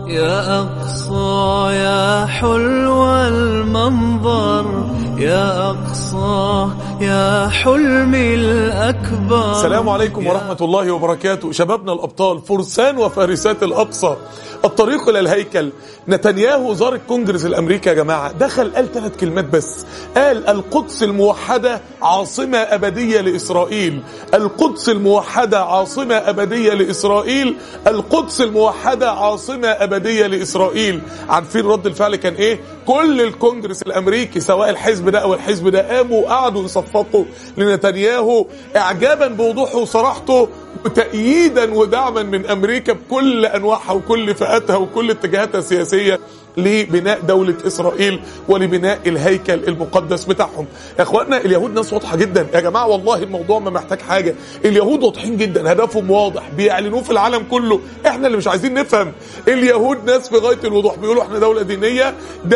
يا أقصى يا حلو المنظر يا أقصى يا حلمي الأكبر السلام عليكم ورحمة الله وبركاته شبابنا الأبطال فرسان وفارسات الأقصى الطريق إلى الهيكل نتنياهو زار الكونجرس الأمريكي يا جماعة دخل قال ثلاث كلمات بس قال القدس الموحدة عاصمة أبدية لإسرائيل القدس الموحدة عاصمة أبدية لإسرائيل القدس الموحدة عاصمة أبدية لإسرائيل عارفين رد الفعل كان إيه كل الكونجرس الأمريكي سواء الحزب ده أو الحزب ده قاموا وقعدوا يصفقوا لنتنياهو إعجابا بوضوحه وصراحته وتأييدا ودعما من أمريكا بكل أنواعها وكل فئاتها وكل اتجاهاتها السياسية لبناء دولة إسرائيل ولبناء الهيكل المقدس بتاعهم يا أخواتنا اليهود ناس واضحة جدا يا جماعة والله الموضوع ما محتاج حاجة اليهود واضحين جدا هدفهم واضح بيعلنوه في العالم كله احنا اللي مش عايزين نفهم اليهود ناس في غاية الوضوح بيقولوا احنا دولة دينية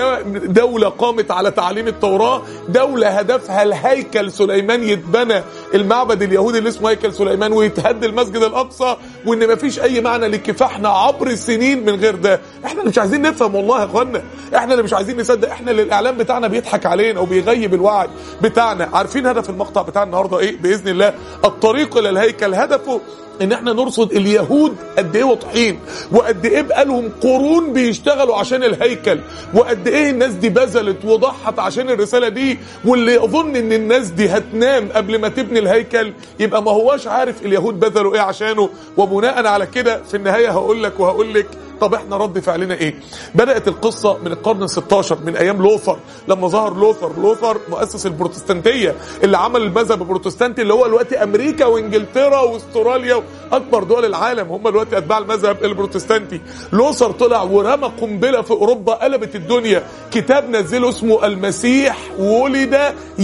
دولة قامت على تعليم التوراة دولة هدفها الهيكل سليمان يتبنى المعبد اليهودي اللي اسمه هيكل سليمان ويتهد المسجد الأقصى وان مفيش أي معنى لكفاحنا عبر السنين من غير ده احنا اللي مش عايزين نفهم والله يا اخوانا احنا اللي مش عايزين نصدق احنا اللي الاعلام بتاعنا بيضحك علينا وبيغيب الوعي بتاعنا عارفين هدف المقطع بتاع النهارده ايه باذن الله الطريق الى الهيكل هدفه ان احنا نرصد اليهود قد ايه واضحين وقد ايه بقالهم قرون بيشتغلوا عشان الهيكل وقد ايه الناس دي بذلت وضحت عشان الرساله دي واللي يظن ان الناس دي هتنام قبل ما تبني الهيكل يبقى ما هواش عارف اليهود بذلوا ايه عشانه وبناء على كده في النهايه هقول لك وهقول لك طب احنا رد فعلنا ايه بدأت القصة من القرن ال16 من ايام لوثر لما ظهر لوثر لوثر مؤسس البروتستانتية اللي عمل المذهب البروتستانتي اللي هو دلوقتي امريكا وانجلترا واستراليا اكبر دول العالم هم دلوقتي اتباع المذهب البروتستانتي لوثر طلع ورمى قنبلة في اوروبا قلبت الدنيا كتاب نزله اسمه المسيح ولد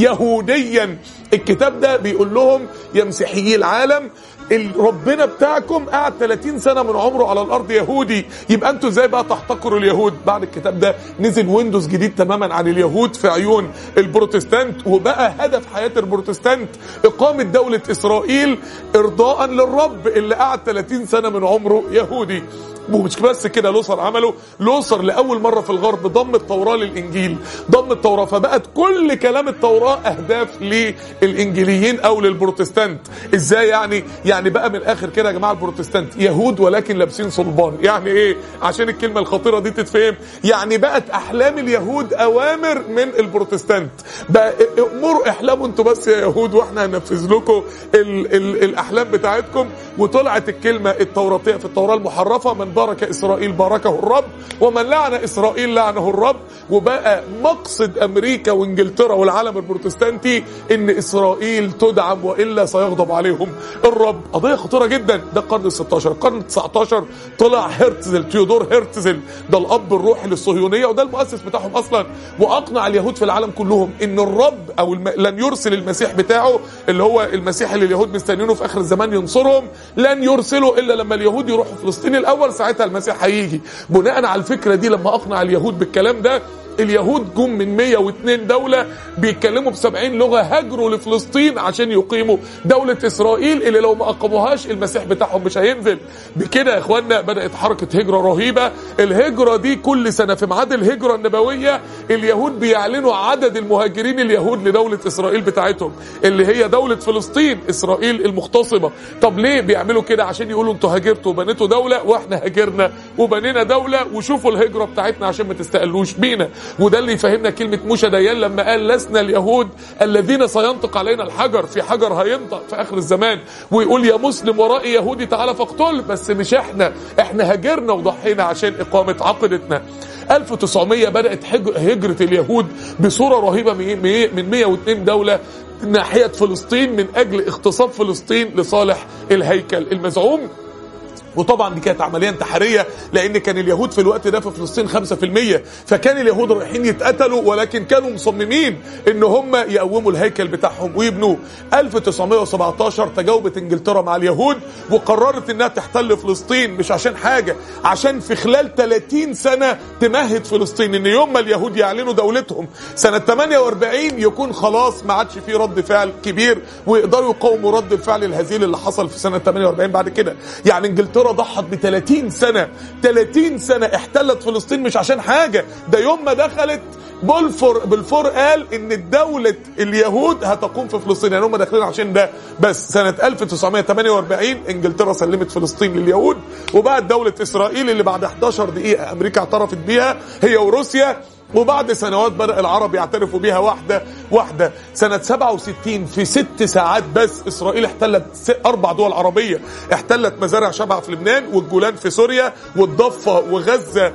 يهوديا الكتاب ده بيقول لهم يا مسيحيي العالم ربنا بتاعكم قعد 30 سنة من عمره على الأرض يهودي يبقى أنتوا ازاي بقى تحتقروا اليهود بعد الكتاب ده نزل ويندوز جديد تماما عن اليهود في عيون البروتستانت وبقى هدف حياة البروتستانت إقامة دولة إسرائيل إرضاء للرب اللي قعد 30 سنة من عمره يهودي ومش بس كده لوثر عمله لوثر لاول مره في الغرب ضم التوراه للانجيل ضم التوراه فبقت كل كلام التوراه اهداف للانجيليين او للبروتستانت ازاي يعني يعني بقى من الاخر كده يا جماعه البروتستانت يهود ولكن لابسين صلبان يعني ايه عشان الكلمه الخطيره دي تتفهم يعني بقت احلام اليهود اوامر من البروتستانت بقى امروا احلاموا انتوا بس يا يهود واحنا هننفذ لكم ال ال الاحلام بتاعتكم وطلعت الكلمه التوراتيه في التوراه المحرفه من بارك إسرائيل باركه الرب ومن لعن إسرائيل لعنه الرب وبقى مقصد أمريكا وإنجلترا والعالم البروتستانتي إن إسرائيل تدعم وإلا سيغضب عليهم الرب قضية خطيرة جدا ده القرن ال16 القرن ال19 طلع هرتزل تيودور هرتزل ده الأب الروحي للصهيونية وده المؤسس بتاعهم أصلا وأقنع اليهود في العالم كلهم إن الرب أو الم... لن يرسل المسيح بتاعه اللي هو المسيح اللي اليهود مستنينه في آخر الزمان ينصرهم لن يرسله إلا لما اليهود يروحوا فلسطين الأول ساعتها المسيح هيجي بناء على الفكره دي لما اقنع اليهود بالكلام ده اليهود جم من 102 دولة بيتكلموا ب 70 لغة هاجروا لفلسطين عشان يقيموا دولة إسرائيل اللي لو ما أقاموهاش المسيح بتاعهم مش هينزل بكده يا إخوانا بدأت حركة هجرة رهيبة الهجرة دي كل سنة في ميعاد الهجرة النبوية اليهود بيعلنوا عدد المهاجرين اليهود لدولة إسرائيل بتاعتهم اللي هي دولة فلسطين إسرائيل المغتصبة طب ليه بيعملوا كده عشان يقولوا انتوا هاجرتوا وبنيتوا دولة واحنا هاجرنا وبنينا دولة وشوفوا الهجرة بتاعتنا عشان ما تستقلوش بينا وده اللي يفهمنا كلمة موسى ديان لما قال لسنا اليهود الذين سينطق علينا الحجر في حجر هينطق في آخر الزمان ويقول يا مسلم ورائي يهودي تعالى فاقتل بس مش احنا احنا هاجرنا وضحينا عشان إقامة عقيدتنا 1900 بدأت هجرة اليهود بصورة رهيبة من 102 دولة ناحية فلسطين من أجل اغتصاب فلسطين لصالح الهيكل المزعوم وطبعا دي كانت عمليه انتحاريه لان كان اليهود في الوقت ده في فلسطين 5% فكان اليهود رايحين يتقتلوا ولكن كانوا مصممين ان هم يقوموا الهيكل بتاعهم ويبنوه 1917 تجاوبت انجلترا مع اليهود وقررت انها تحتل فلسطين مش عشان حاجه عشان في خلال 30 سنه تمهد فلسطين ان يوم ما اليهود يعلنوا دولتهم سنه 48 يكون خلاص ما عادش في رد فعل كبير ويقدروا يقاوموا رد الفعل الهزيل اللي حصل في سنه 48 بعد كده يعني انجلترا انجلترا ضحت ب 30 سنه 30 سنه احتلت فلسطين مش عشان حاجه ده يوم ما دخلت بولفور بلفور قال ان الدولة اليهود هتقوم في فلسطين يعني هم داخلين عشان ده بس سنة 1948 انجلترا سلمت فلسطين لليهود وبعد دولة اسرائيل اللي بعد 11 دقيقة امريكا اعترفت بيها هي وروسيا وبعد سنوات بدأ العرب يعترفوا بيها واحدة واحدة سنة 67 في ست ساعات بس إسرائيل احتلت أربع دول عربية احتلت مزارع شبع في لبنان والجولان في سوريا والضفة وغزة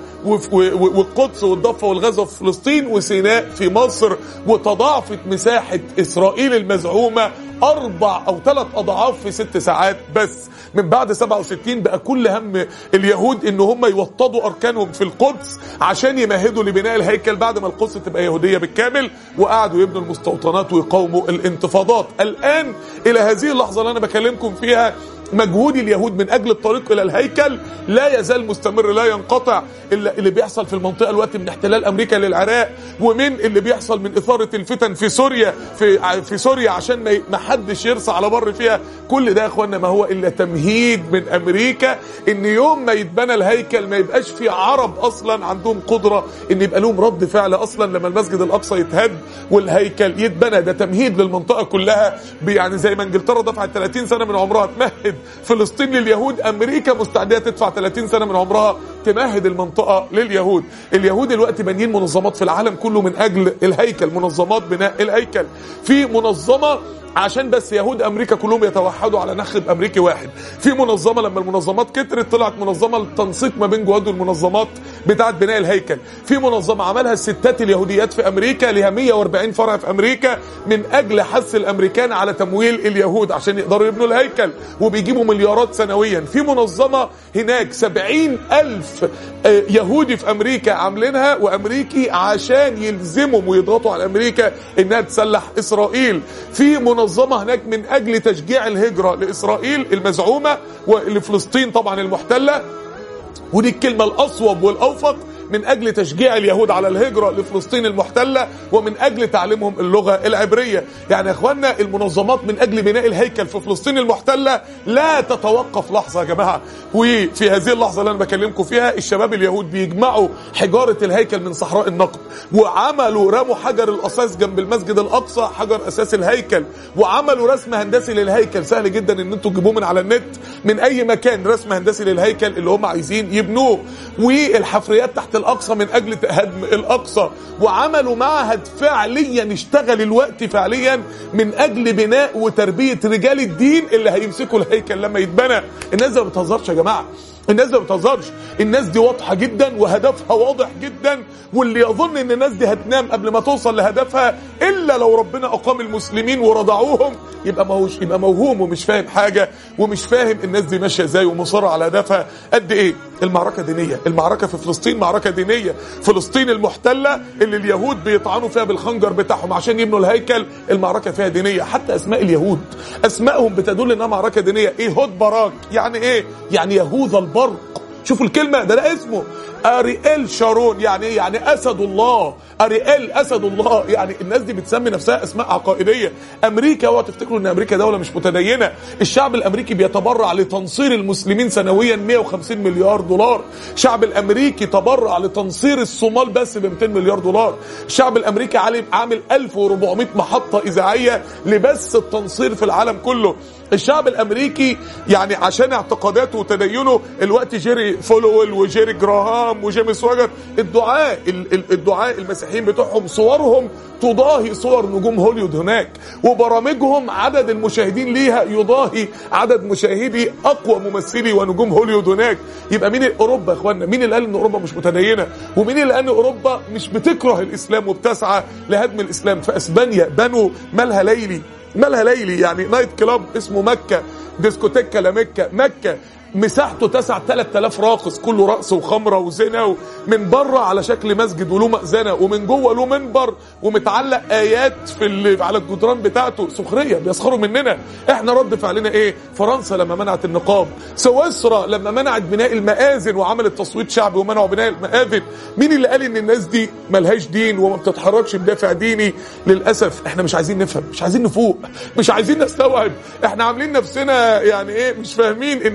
والقدس والضفة والغزة في فلسطين وسيناء في مصر وتضاعفت مساحة إسرائيل المزعومة أربع أو ثلاث أضعاف في ست ساعات بس من بعد 67 بقى كل هم اليهود ان هم يوطدوا اركانهم في القدس عشان يمهدوا لبناء الهيكل بعد ما القدس تبقى يهوديه بالكامل وقعدوا يبنوا المستوطنات ويقاوموا الانتفاضات الان الى هذه اللحظه اللي انا بكلمكم فيها مجهود اليهود من اجل الطريق الى الهيكل لا يزال مستمر لا ينقطع الا اللي بيحصل في المنطقه الوقت من احتلال امريكا للعراق ومن اللي بيحصل من اثاره الفتن في سوريا في في سوريا عشان ما حدش يرسى على بر فيها كل ده يا اخوانا ما هو الا تمهيد من امريكا ان يوم ما يتبنى الهيكل ما يبقاش في عرب اصلا عندهم قدره ان يبقى لهم رد فعل اصلا لما المسجد الاقصى يتهد والهيكل يتبنى ده تمهيد للمنطقه كلها يعني زي ما انجلترا دفعت 30 سنه من عمرها تمهد فلسطين لليهود امريكا مستعده تدفع 30 سنه من عمرها تمهد المنطقه لليهود اليهود دلوقتي بانيين منظمات في العالم كله من اجل الهيكل منظمات بناء الهيكل في منظمه عشان بس يهود امريكا كلهم يتوحدوا على نخب امريكي واحد في منظمه لما المنظمات كترت طلعت منظمه للتنسيق ما بين جهود المنظمات بتاعه بناء الهيكل في منظمه عملها الستات اليهوديات في امريكا ليها 140 فرع في امريكا من اجل حث الامريكان على تمويل اليهود عشان يقدروا يبنوا الهيكل وبيجيبوا مليارات سنويا في منظمه هناك 70 الف يهودي في امريكا عاملينها وامريكي عشان يلزمهم ويضغطوا على امريكا انها تسلح اسرائيل في منظمه هناك من اجل تشجيع الهجره لاسرائيل المزعومه ولفلسطين طبعا المحتله ودي الكلمه الاصوب والاوفق من اجل تشجيع اليهود على الهجره لفلسطين المحتله ومن اجل تعليمهم اللغه العبريه يعني يا اخوانا المنظمات من اجل بناء الهيكل في فلسطين المحتله لا تتوقف لحظه يا جماعه وفي هذه اللحظه اللي انا بكلمكم فيها الشباب اليهود بيجمعوا حجاره الهيكل من صحراء النقب وعملوا رموا حجر الاساس جنب المسجد الاقصى حجر اساس الهيكل وعملوا رسم هندسي للهيكل سهل جدا ان انتوا تجيبوه من على النت من اي مكان رسم هندسي للهيكل اللي هم عايزين يبنوه والحفريات تحت الاقصى من اجل هدم الاقصى وعملوا معهد فعليا اشتغل الوقت فعليا من اجل بناء وتربيه رجال الدين اللي هيمسكوا الهيكل لما يتبنى الناس ما بتهزرش يا جماعه الناس دي ما بتهزرش الناس دي واضحه جدا وهدفها واضح جدا واللي يظن ان الناس دي هتنام قبل ما توصل لهدفها الا لو ربنا اقام المسلمين ورضعوهم يبقى موش يبقى موهوم ومش فاهم حاجه ومش فاهم الناس دي ماشيه ازاي ومصره على هدفها قد ايه المعركه دينيه المعركه في فلسطين معركه دينيه فلسطين المحتله اللي اليهود بيطعنوا فيها بالخنجر بتاعهم عشان يبنوا الهيكل المعركه فيها دينيه حتى اسماء اليهود اسمائهم بتدل انها معركه دينيه ايه هود باراك يعني ايه يعني يهوذا البرق شوفوا الكلمة ده ده اسمه أريئيل شارون يعني ايه يعني أسد الله أريئيل أسد الله يعني الناس دي بتسمي نفسها أسماء عقائدية أمريكا اوعوا تفتكروا إن أمريكا دولة مش متدينة الشعب الأمريكي بيتبرع لتنصير المسلمين سنويا 150 مليار دولار الشعب الأمريكي تبرع لتنصير الصومال بس ب 200 مليار دولار الشعب الأمريكي عامل 1400 محطة إذاعية لبث التنصير في العالم كله الشعب الامريكي يعني عشان اعتقاداته وتدينه الوقت جيري فولويل وجيري جراهام وجيمس واجر الدعاء الدعاء المسيحيين بتوعهم صورهم تضاهي صور نجوم هوليوود هناك وبرامجهم عدد المشاهدين ليها يضاهي عدد مشاهدي اقوى ممثلي ونجوم هوليوود هناك يبقى مين اوروبا يا اخوانا مين اللي قال ان اوروبا مش متدينه ومين اللي قال ان اوروبا مش بتكره الاسلام وبتسعى لهدم الاسلام في اسبانيا بنوا مالها ليلي مالها ليلي يعني نايت كلاب اسمه مكة ديسكوتيكا لمكة مكة مساحته تسع 3000 راقص كله رقص وخمره وزنا من بره على شكل مسجد وله مأذنه ومن جوه له منبر ومتعلق ايات في اللي على الجدران بتاعته سخريه بيسخروا مننا احنا رد فعلنا ايه فرنسا لما منعت النقاب سويسرا لما منعت بناء المآذن وعملت تصويت شعبي ومنعوا بناء المآذن مين اللي قال ان الناس دي ملهاش دين وما بتتحركش بدافع ديني للاسف احنا مش عايزين نفهم مش عايزين نفوق مش عايزين نستوعب احنا عاملين نفسنا يعني ايه مش فاهمين ان الناس دي ناس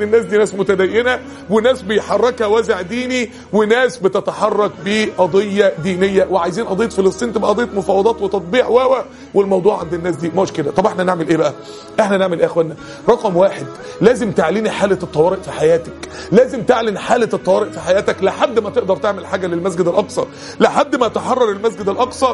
ناس متدينه وناس بيحركها وازع ديني وناس بتتحرك بقضيه دينيه وعايزين قضيه فلسطين تبقى قضيه مفاوضات وتطبيع و والموضوع عند الناس دي مش كده طب احنا نعمل ايه بقى احنا نعمل ايه يا اخوانا رقم واحد لازم تعلني حاله الطوارئ في حياتك لازم تعلن حاله الطوارئ في حياتك لحد ما تقدر تعمل حاجه للمسجد الاقصى لحد ما تحرر المسجد الاقصى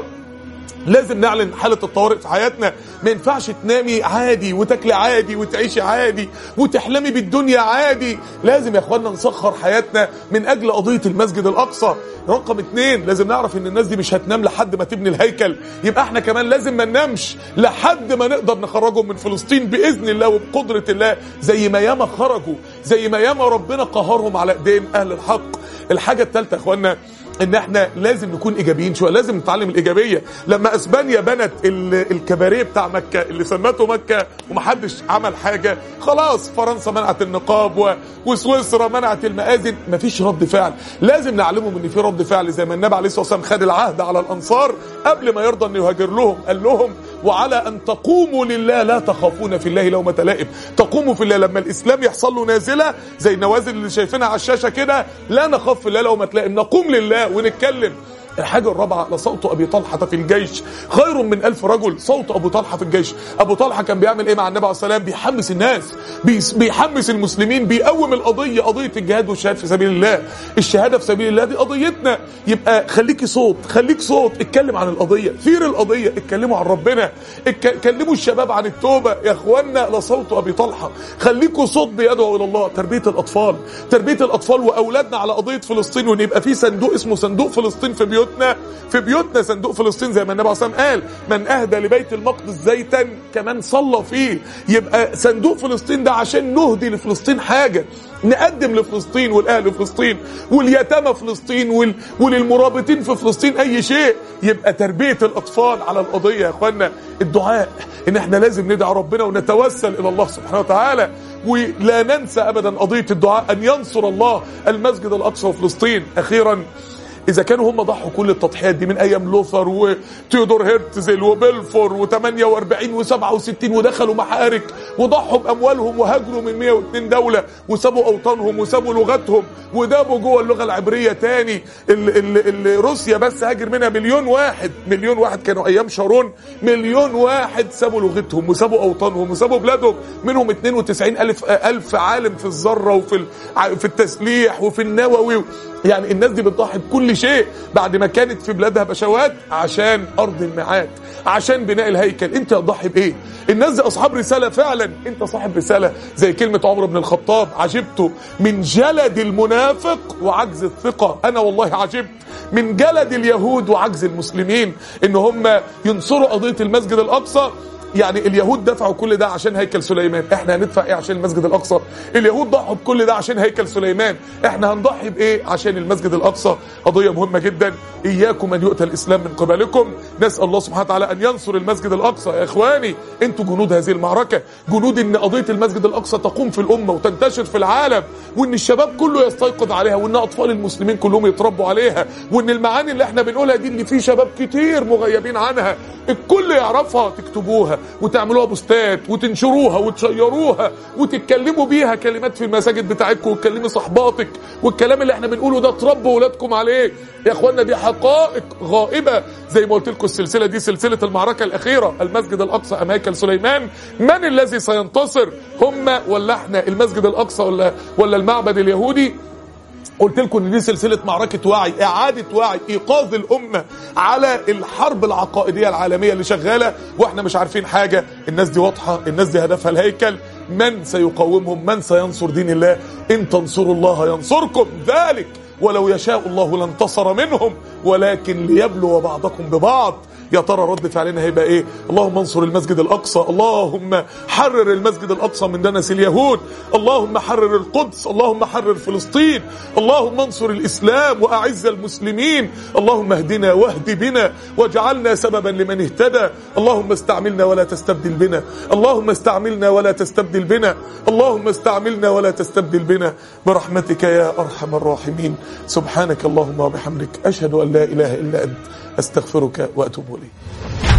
لازم نعلن حالة الطوارئ في حياتنا ما ينفعش تنامي عادي وتاكلي عادي وتعيشي عادي وتحلمي بالدنيا عادي لازم يا اخوانا نسخر حياتنا من اجل قضية المسجد الاقصى رقم اتنين لازم نعرف ان الناس دي مش هتنام لحد ما تبني الهيكل يبقى احنا كمان لازم ما ننامش لحد ما نقدر نخرجهم من فلسطين باذن الله وبقدرة الله زي ما ياما خرجوا زي ما ياما ربنا قهرهم على ايدين اهل الحق الحاجة الثالثة يا اخوانا ان احنا لازم نكون ايجابيين شويه لازم نتعلم الايجابيه لما اسبانيا بنت ال- الكباريه بتاع مكه اللي سمته مكه ومحدش عمل حاجه خلاص فرنسا منعت النقاب و... وسويسرا منعت المآذن مفيش رد فعل لازم نعلمهم ان في رد فعل زي ما النبي عليه الصلاه والسلام خد العهد على الانصار قبل ما يرضى انه يهاجر لهم قال لهم وعلى ان تقوموا لله لا تخافون في الله لومة لائم تقوموا في الله لما الاسلام يحصل له نازله زي النوازل اللي شايفينها على الشاشه كده لا نخاف في الله لومة لائم نقوم لله ونتكلم الحاجة الرابعة لصوت أبي طلحة في الجيش خير من ألف رجل صوت أبو طلحة في الجيش أبو طلحة كان بيعمل إيه مع النبي عليه الصلاة والسلام بيحمس الناس بيس- بيحمس المسلمين بيقوم القضية قضية الجهاد والشهاد في سبيل الله الشهادة في سبيل الله دي قضيتنا يبقى خليكي صوت خليك صوت اتكلم عن القضية ثير القضية اتكلموا عن ربنا اتك- كلموا الشباب عن التوبة يا اخوانا لصوت أبي طلحة خليكوا صوت بيدعو إلى الله تربية الأطفال تربية الأطفال وأولادنا على قضية فلسطين وإن يبقى في صندوق اسمه صندوق فلسطين في بيوتنا في بيوتنا صندوق فلسطين زي ما النبي عليه الصلاة والسلام قال من أهدى لبيت المقدس زيتا كمان صلى فيه يبقى صندوق فلسطين ده عشان نهدي لفلسطين حاجة نقدم لفلسطين والأهل فلسطين واليتامى فلسطين وال... وللمرابطين في فلسطين أي شيء يبقى تربية الأطفال على القضية يا أخوانا الدعاء إن إحنا لازم ندعي ربنا ونتوسل إلى الله سبحانه وتعالى ولا ننسى أبدا قضية الدعاء أن ينصر الله المسجد الأقصى وفلسطين أخيرا اذا كانوا هم ضحوا كل التضحيات دي من ايام لوثر وتيودور هيرتزل وبلفور و48 و67 ودخلوا محارك وضحوا باموالهم وهاجروا من 102 دوله وسابوا اوطانهم وسابوا لغتهم ودابوا جوه اللغه العبريه تاني ال ال ال روسيا بس هاجر منها مليون واحد مليون واحد كانوا ايام شارون مليون واحد سابوا لغتهم وسابوا اوطانهم وسابوا بلادهم منهم 92 الف الف عالم في الذره وفي الع- في التسليح وفي النووي يعني الناس دي بتضحي بكل شيء بعد ما كانت في بلادها بشوات عشان ارض الميعاد عشان بناء الهيكل انت هتضحي بايه الناس دي اصحاب رساله فعلا انت صاحب رساله زي كلمه عمر بن الخطاب عجبت من جلد المنافق وعجز الثقه انا والله عجبت من جلد اليهود وعجز المسلمين ان هم ينصروا قضيه المسجد الاقصى يعني اليهود دفعوا كل ده عشان هيكل سليمان احنا هندفع ايه عشان المسجد الاقصى اليهود ضحوا بكل ده عشان هيكل سليمان احنا هنضحي بايه عشان المسجد الاقصى قضيه مهمه جدا اياكم ان يؤتى الاسلام من قبلكم نسال الله سبحانه وتعالى ان ينصر المسجد الاقصى يا اخواني انتوا جنود هذه المعركه جنود ان قضيه المسجد الاقصى تقوم في الامه وتنتشر في العالم وان الشباب كله يستيقظ عليها وان اطفال المسلمين كلهم يتربوا عليها وان المعاني اللي احنا بنقولها دي اللي في شباب كتير مغيبين عنها الكل يعرفها تكتبوها وتعملوها بوستات وتنشروها وتشيروها وتتكلموا بيها كلمات في المساجد بتاعتكم وتكلمي صحباتك والكلام اللي احنا بنقوله ده تربوا اولادكم عليه يا اخوانا دي حقائق غائبه زي ما قلت لكم السلسله دي سلسله المعركه الاخيره المسجد الاقصى ام هيكل سليمان من الذي سينتصر هم ولا احنا المسجد الاقصى ولا ولا المعبد اليهودي قلت لكم ان دي سلسله معركه وعي اعاده وعي ايقاظ الامه على الحرب العقائديه العالميه اللي شغاله واحنا مش عارفين حاجه الناس دي واضحه الناس دي هدفها الهيكل من سيقاومهم من سينصر دين الله ان تنصروا الله ينصركم ذلك ولو يشاء الله لانتصر منهم ولكن ليبلو بعضكم ببعض يا ترى رد فعلنا هيبقى ايه اللهم انصر المسجد الاقصى اللهم حرر المسجد الاقصى من دنس اليهود اللهم حرر القدس اللهم حرر فلسطين اللهم انصر الاسلام واعز المسلمين اللهم اهدنا واهد بنا واجعلنا سببا لمن اهتدى اللهم استعملنا ولا تستبدل بنا اللهم استعملنا ولا تستبدل بنا اللهم استعملنا ولا تستبدل بنا برحمتك يا ارحم الراحمين سبحانك اللهم وبحمدك اشهد ان لا اله الا انت استغفرك واتوب اليك